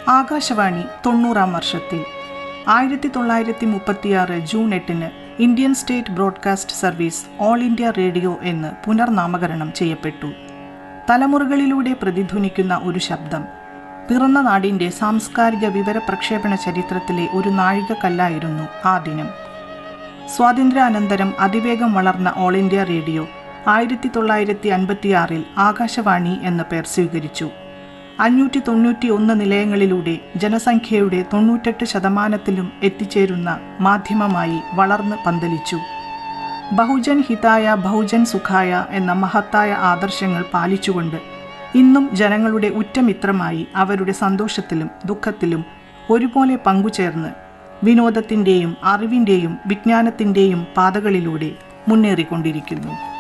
ആകാശവാണി തൊണ്ണൂറാം വർഷത്തിൽ ആയിരത്തി തൊള്ളായിരത്തി മുപ്പത്തിയാറ് ജൂൺ എട്ടിന് Indian state broadcast service All India Radio എന്ന് പുനർനാമകരണം ചെയ്യപ്പെട്ടു തലമുറകളിലൂടെ പ്രതിധ്വനിക്കുന്ന ഒരു ശബ്ദം പിറന്ന നാടിൻ്റെ സാംസ്കാരിക വിവര പ്രക്ഷേപണ ചരിത്രത്തിലെ ഒരു നാഴികക്കല്ലായിരുന്നു ആ ദിനം സ്വാതന്ത്ര്യാനന്തരം അതിവേഗം വളർന്ന ഓൾ ഇന്ത്യ റേഡിയോ ആയിരത്തി തൊള്ളായിരത്തി അൻപത്തിയാറിൽ ആകാശവാണി എന്ന പേർ സ്വീകരിച്ചു അഞ്ഞൂറ്റി തൊണ്ണൂറ്റി ഒന്ന് നിലയങ്ങളിലൂടെ ജനസംഖ്യയുടെ തൊണ്ണൂറ്റെട്ട് ശതമാനത്തിലും എത്തിച്ചേരുന്ന മാധ്യമമായി വളർന്ന് പന്തലിച്ചു ബഹുജൻ ഹിതായ ബഹുജൻ സുഖായ എന്ന മഹത്തായ ആദർശങ്ങൾ പാലിച്ചുകൊണ്ട് ഇന്നും ജനങ്ങളുടെ ഉറ്റമിത്രമായി അവരുടെ സന്തോഷത്തിലും ദുഃഖത്തിലും ഒരുപോലെ പങ്കുചേർന്ന് വിനോദത്തിൻ്റെയും അറിവിൻ്റെയും വിജ്ഞാനത്തിൻ്റെയും പാതകളിലൂടെ മുന്നേറിക്കൊണ്ടിരിക്കുന്നു